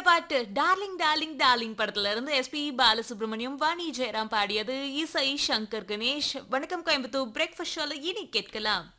பாட்டு darling darling darling படத்துல இருந்து எஸ்பி பாலசுப்ரமணியம் வாணி ஜெயராம் பாடியது இசை சங்கர் கணேஷ் வணக்கம் கோயம்புத்தூர் பிரேக்ஃபாஸ்ட் ஷோல இனி கேட்கலாம்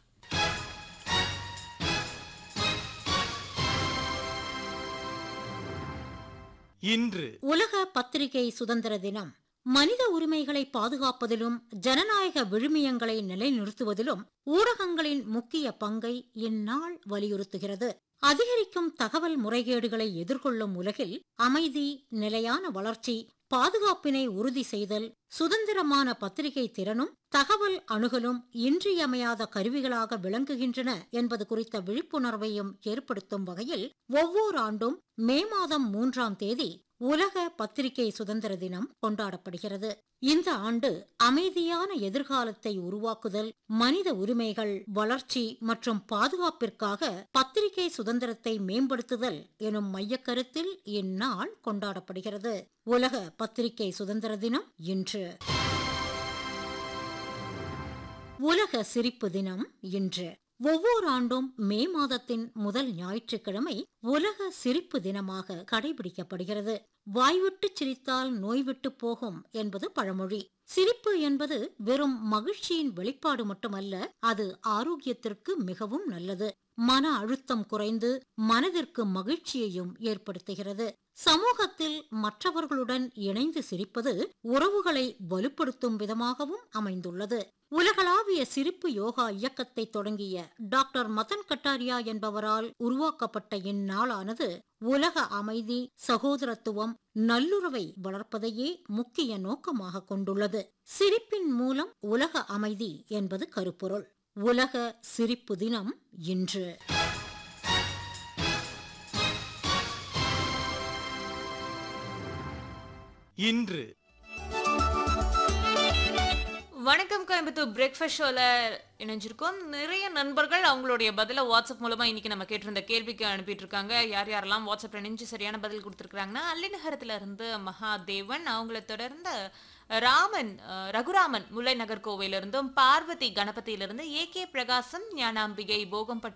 இன்று உலக பத்திரிகை சுதந்திர தினம் மனித உரிமைகளை பாதுகாப்பதிலும் ஜனநாயக விழுமியங்களை நிலைநிறுத்துவதிலும் ஊடகங்களின் முக்கிய பங்கை இந்நாள் வலியுறுத்துகிறது அதிகரிக்கும் தகவல் முறைகேடுகளை எதிர்கொள்ளும் உலகில் அமைதி நிலையான வளர்ச்சி பாதுகாப்பினை உறுதி செய்தல் சுதந்திரமான பத்திரிகை திறனும் தகவல் அணுகலும் இன்றியமையாத கருவிகளாக விளங்குகின்றன என்பது குறித்த விழிப்புணர்வையும் ஏற்படுத்தும் வகையில் ஒவ்வொரு ஆண்டும் மே மாதம் மூன்றாம் தேதி உலக பத்திரிகை சுதந்திர தினம் கொண்டாடப்படுகிறது இந்த ஆண்டு அமைதியான எதிர்காலத்தை உருவாக்குதல் மனித உரிமைகள் வளர்ச்சி மற்றும் பாதுகாப்பிற்காக பத்திரிகை சுதந்திரத்தை மேம்படுத்துதல் எனும் மையக்கருத்தில் இந்நாள் கொண்டாடப்படுகிறது உலக பத்திரிகை சுதந்திர தினம் இன்று உலக சிரிப்பு தினம் இன்று ஒவ்வொரு ஆண்டும் மே மாதத்தின் முதல் ஞாயிற்றுக்கிழமை உலக சிரிப்பு தினமாக கடைபிடிக்கப்படுகிறது வாய்விட்டு சிரித்தால் நோய் விட்டு போகும் என்பது பழமொழி சிரிப்பு என்பது வெறும் மகிழ்ச்சியின் வெளிப்பாடு மட்டுமல்ல அது ஆரோக்கியத்திற்கு மிகவும் நல்லது மன அழுத்தம் குறைந்து மனதிற்கு மகிழ்ச்சியையும் ஏற்படுத்துகிறது சமூகத்தில் மற்றவர்களுடன் இணைந்து சிரிப்பது உறவுகளை வலுப்படுத்தும் விதமாகவும் அமைந்துள்ளது உலகளாவிய சிரிப்பு யோகா இயக்கத்தை தொடங்கிய டாக்டர் மதன் கட்டாரியா என்பவரால் உருவாக்கப்பட்ட இந்நாளானது உலக அமைதி சகோதரத்துவம் நல்லுறவை வளர்ப்பதையே முக்கிய நோக்கமாக கொண்டுள்ளது சிரிப்பின் மூலம் உலக அமைதி என்பது கருப்பொருள் உலக சிரிப்பு தினம் இன்று இன்று வணக்கம் கோயம்புத்தூர் பிரேக்ஃபாஸ்ட் ஷோல இணைஞ்சிருக்கோம் நிறைய நண்பர்கள் அவங்களுடைய பதில வாட்ஸ்அப் மூலமா இன்னைக்கு நம்ம கேட்டிருந்த கேள்விக்கு அனுப்பிட்டு இருக்காங்க யார் யாரெல்லாம் வாட்ஸ்அப்ல இணைஞ்சு சரியான பதில் கொடுத்துருக்காங்கன்னா அல்லிநகரத்துல இருந்து மகாதேவன் அவங்கள தொடர்ந்து ராமன் அஹ், ரகுராமன் முல்லை நகர் கோவையிலிருந்தும் பார்வதி கணபதியிலிருந்து ஏ கே பிரகாசம் ஞானாம்பிகை போகம்பட்டி